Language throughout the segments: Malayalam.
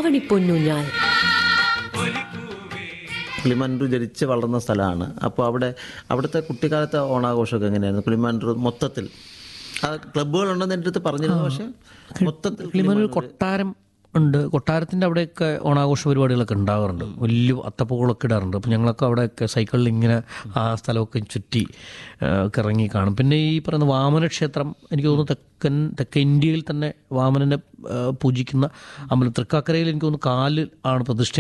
ആവണി പൊന്നൂഞ്ഞാൽ കിളിമാനൂർ ജനിച്ച് വളർന്ന സ്ഥലമാണ് അപ്പോൾ അവിടെ അവിടുത്തെ കുട്ടിക്കാലത്തെ ഓണാഘോഷമൊക്കെ എങ്ങനെയായിരുന്നു കിളിമാനൂർ മൊത്തത്തിൽ ആ ക്ലബ്ബുകളുണ്ടെന്ന് എൻ്റെ അടുത്ത് പറഞ്ഞിരുന്നു പക്ഷേ മൊത്തത്തിൽ കിളിമാനൂർ കൊട്ടാരം ഉണ്ട് കൊട്ടാരത്തിൻ്റെ അവിടെയൊക്കെ ഓണാഘോഷ പരിപാടികളൊക്കെ ഉണ്ടാകാറുണ്ട് വലിയ അത്തപ്പൂക്കളൊക്കെ ഇടാറുണ്ട് അപ്പോൾ ഞങ്ങളൊക്കെ അവിടെയൊക്കെ സൈക്കിളിൽ ഇങ്ങനെ ആ സ്ഥലമൊക്കെ ചുറ്റി ആ, ഒക്കെ ഇറങ്ങി കാണും പിന്നെ ഈ പറയുന്ന വാമന ക്ഷേത്രം എനിക്ക് തോന്നുന്നു തെക്കൻ തെക്കൻ ഇന്ത്യയിൽ തന്നെ വാമനനെ ആ, പൂജിക്കുന്ന അമ്പലം തൃക്കാക്കരയിൽ എനിക്ക് തോന്നുന്നു കാലിൽ ആണ് പ്രതിഷ്ഠ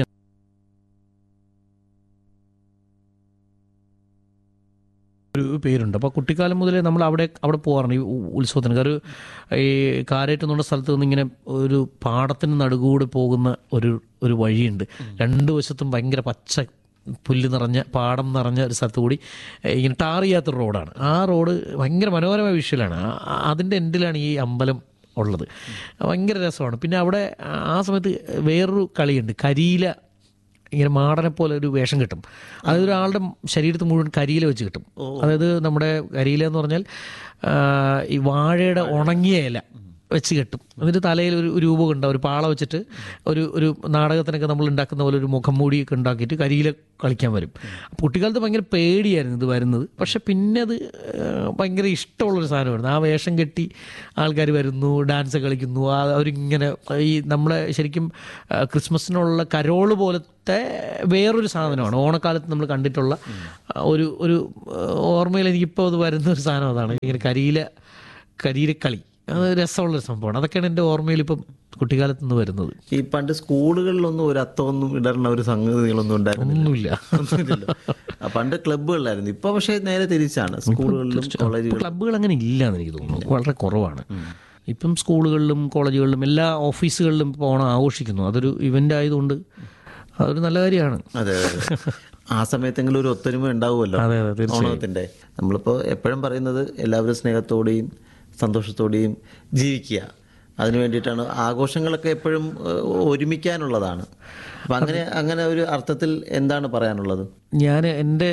ഒരു പേരുണ്ട് അപ്പോൾ കുട്ടിക്കാലം മുതലേ നമ്മൾ അവിടെ അവിടെ പോകാറുണ്ട് ഈ ഉ- ഉത്സവത്തിന് ഒരു ഈ കാരേറ്റ് എന്നുള്ള സ്ഥലത്ത് നിന്ന് ഇങ്ങനെ ഒരു പാടത്തിന് നടുകൂടെ പോകുന്ന ഒരു ഒരു വഴിയുണ്ട് രണ്ട് വശത്തും ഭയങ്കര പച്ച പുല്ല് നിറഞ്ഞ പാടം നിറഞ്ഞ ഒരു സ്ഥലത്ത് കൂടി ഏഹ്, ഇങ്ങനെ ടാർ ചെയ്യാത്തൊരു റോഡാണ് ആ റോഡ് ഭയങ്കര മനോഹരമായ വിഷ്വലാണ് ആ- അതിൻ്റെ എൻഡിലാണ് ഈ അമ്പലം ഉള്ളത് ഭയങ്കര രസമാണ് പിന്നെ അവിടെ ആ സമയത്ത് വേറൊരു കളിയുണ്ട് കരിയില ഇങ്ങനെ മാടനെ പോലെ ഒരു വേഷം കിട്ടും അതായത് ഒരാളുടെ ശരീരത്ത് മുഴുവൻ കരിയില വെച്ച് കിട്ടും അതായത് നമ്മുടെ കരിയില എന്ന് പറഞ്ഞാൽ ആ, ഈ വാഴയുടെ ഉണങ്ങിയ ഇല വെച്ച് കെട്ടും എന്നിട്ട് തലയിൽ ഒരു ഒരു രൂപം ഉണ്ടാവും ഒരു പാള വെച്ചിട്ട് ഒരു ഒരു നാടകത്തിനൊക്കെ നമ്മൾ ഉണ്ടാക്കുന്ന പോലെ ഒരു മുഖം മൂടിയൊക്കെ ഉണ്ടാക്കിയിട്ട് കരിയില കളിക്കാൻ വരും അപ്പോൾ കുട്ടിക്കാലത്ത് ഭയങ്കര പേടിയായിരുന്നു ഇത് വരുന്നത് പക്ഷെ പിന്നെ അത് ആ, ഭയങ്കര ഇഷ്ടമുള്ളൊരു സാധനമായിരുന്നു ആ വേഷം കെട്ടി ആൾക്കാർ വരുന്നു ഡാൻസ് കളിക്കുന്നു ആ അവരിങ്ങനെ ഈ നമ്മളെ ശരിക്കും ആ, ക്രിസ്മസിനുള്ള കരോള് പോലത്തെ വേറൊരു സാധനമാണ് ഓണക്കാലത്ത് നമ്മൾ കണ്ടിട്ടുള്ള ആ, ഒരു ഒരു ആ, ഓർമ്മയിൽ എനിക്കിപ്പോൾ അത് വരുന്ന ഒരു സാധനം അതാണ് ഇങ്ങനെ കരിയില കരിയിലക്കളി അത് രസമുള്ളൊരു സംഭവമാണ് അതൊക്കെയാണ് എൻ്റെ ഓർമ്മയിൽ ഇപ്പം കുട്ടിക്കാലത്ത് നിന്ന് വരുന്നത് ഈ പണ്ട് സ്കൂളുകളിലൊന്നും ഒരു അത്തമൊന്നും ഇടർന്ന ഒരു സംഗതികളൊന്നും ഉണ്ടായിരുന്നില്ല ഒന്നുമില്ല ഒന്നുമില്ലല്ലോ. ആ, പണ്ട് ക്ലബ്ബുകളിലായിരുന്നു ഇപ്പൊ പക്ഷേ നേരെ തിരിച്ചാണ് സ്കൂളുകളിലും ഇപ്പോൾ കോളേജുകളിലും ക്ലബ്ബുകൾ അങ്ങനെ ഇല്ല എന്ന് എനിക്ക് തോന്നുന്നു വളരെ കുറവാണ് ഇപ്പം സ്കൂളുകളിലും കോളേജുകളിലും എല്ലാ ഓഫീസുകളിലും ഇപ്പോൾ ഓണം ആഘോഷിക്കുന്നു അതൊരു ഇവൻ്റ് ആയതുകൊണ്ട് അതൊരു നല്ല കാര്യമാണ് അതെ അതെ അതെ. ആ സമയത്തെങ്കിലും ഒരു ഒത്തൊരുമ ഉണ്ടാവുമല്ലോ അതെ, അതെ, തീർച്ചയായും. ഓണത്തിന്റെ നമ്മളിപ്പോൾ എപ്പോഴും പറയുന്നത് എല്ലാവരും സ്നേഹത്തോടെയും സന്തോഷത്തോടെയും ജീവിക്കുക അതിനു വേണ്ടിയിട്ടാണ് ആഘോഷങ്ങളൊക്കെ എപ്പോഴും ഏഹ്, ഒരുമിക്കാനുള്ളതാണ് അപ്പം അങ്ങനെ അങ്ങനെ ഒരു അർത്ഥത്തിൽ എന്താണ് പറയാനുള്ളത് ഞാൻ എൻ്റെ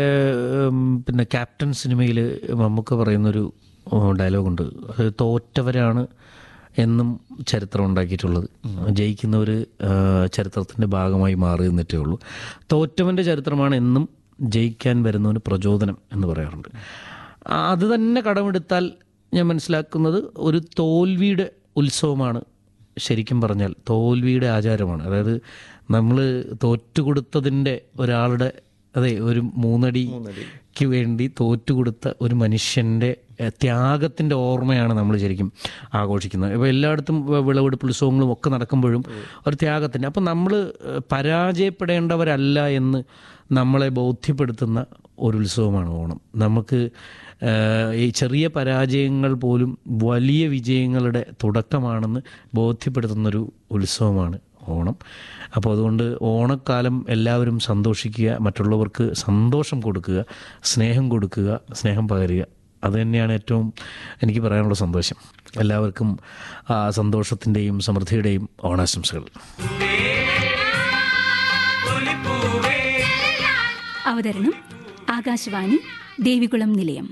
ഏം, പിന്നെ ക്യാപ്റ്റൻ സിനിമയിൽ മമ്മൂക്ക പറയുന്നൊരു ഡയലോഗുണ്ട് അത് തോറ്റവരാണ് എന്നും ചരിത്രം ഉണ്ടാക്കിയിട്ടുള്ളത് ജയിക്കുന്നവർ ചരിത്രത്തിൻ്റെ ഭാഗമായി മാറി നിന്നിട്ടേ ഉള്ളൂ തോറ്റവൻ്റെ ചരിത്രമാണ് എന്നും ജയിക്കാൻ വരുന്നവന് പ്രചോദനം എന്ന് പറയാറുണ്ട് ആ, അത് തന്നെ കടമെടുത്താൽ ഞാൻ മനസ്സിലാക്കുന്നത് ഒരു തോൽവിയുടെ ഉത്സവമാണ് ശരിക്കും പറഞ്ഞാൽ തോൽവിയുടെ ആചാരമാണ് അതായത് നമ്മൾ തോറ്റുകൊടുത്തതിൻ്റെ ഒരാളുടെ അതെ ഒരു മൂന്നടിക്ക് വേണ്ടി തോറ്റുകൊടുത്ത ഒരു മനുഷ്യൻ്റെ എഹ്, ത്യാഗത്തിൻ്റെ ഓർമ്മയാണ് നമ്മൾ ശരിക്കും ആഘോഷിക്കുന്നത് ഇപ്പോൾ എല്ലായിടത്തും വ- വിളവെടുപ്പ് ഉത്സവങ്ങളും ഒക്കെ നടക്കുമ്പോഴും ഒരു ത്യാഗത്തിൻ്റെ അപ്പം നമ്മൾ ഏഹ്, പരാജയപ്പെടേണ്ടവരല്ല എന്ന് നമ്മളെ ബോധ്യപ്പെടുത്തുന്ന ഒരു ഉത്സവമാണ് ഓണം നമുക്ക് ഏഹ്, ഈ ചെറിയ പരാജയങ്ങൾ പോലും വലിയ വിജയങ്ങളുടെ തുടക്കമാണെന്ന് ബോധ്യപ്പെടുത്തുന്നൊരു ഉത്സവമാണ് ഓണം അപ്പോൾ അതുകൊണ്ട് ഓണക്കാലം എല്ലാവരും സന്തോഷിക്കുക മറ്റുള്ളവർക്ക് സന്തോഷം കൊടുക്കുക സ്നേഹം കൊടുക്കുക സ്നേഹം പകരുക അത് തന്നെയാണ് ഏറ്റവും എനിക്ക് പറയാനുള്ള സന്തോഷം എല്ലാവർക്കും ആ സന്തോഷത്തിൻ്റെയും സമൃദ്ധിയുടെയും ഓണാശംസകൾ അവതരണം ആകാശവാണി ദേവികുളം നിലയം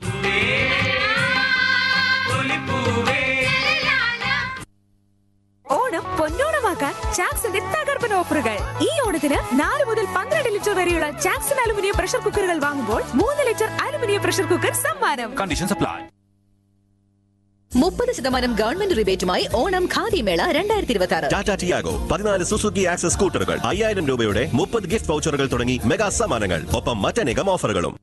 ഓണം പൊന്നോണമാക്കാൻ ചാക്സിന്റെ തകർപ്പൻ ഓഫറുകൾ ഈ ഓണത്തിന് നാല് മുതൽ പന്ത്രണ്ട് ലിറ്റർ വരെയുള്ള ചാക്സൺ അലുമിനിയം പ്രഷർ കുക്കറുകൾ വാങ്ങുമ്പോൾ മൂന്ന് ലിറ്റർ അലുമിനിയം പ്രഷർ കുക്കർ സമ്മാനം Conditions apply. മുപ്പത് ശതമാനം ഗവൺമെന്റ് റിബേറ്റുമായി ഓണം ഖാദിമേള രണ്ടായിരത്തി ഇരുപത്തി ആറ് ടാറ്റ ടിയാഗോ പതിനാല് സുസുക്കി ആക്സസ് സ്കൂട്ടറുകൾ അയ്യായിരം രൂപയുടെ മുപ്പത് ഗിഫ്റ്റ് വൗച്ചറുകൾ തുടങ്ങി മെഗാ സമ്മാനങ്ങൾ ഒപ്പം മറ്റനേകം ഓഫറുകളും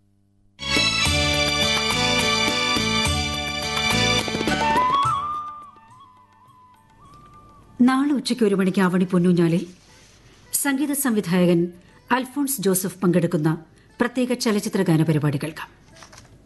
നാളെ ഉച്ചയ്ക്ക് ഒരു മണിക്ക് ആവണി പൊന്നൂഞ്ഞാലിൽ സംഗീത സംവിധായകൻ അൽഫോൺസ് ജോസഫ് പങ്കെടുക്കുന്ന പ്രത്യേക ചലച്ചിത്ര ഗാന പരിപാടി കേൾക്കാം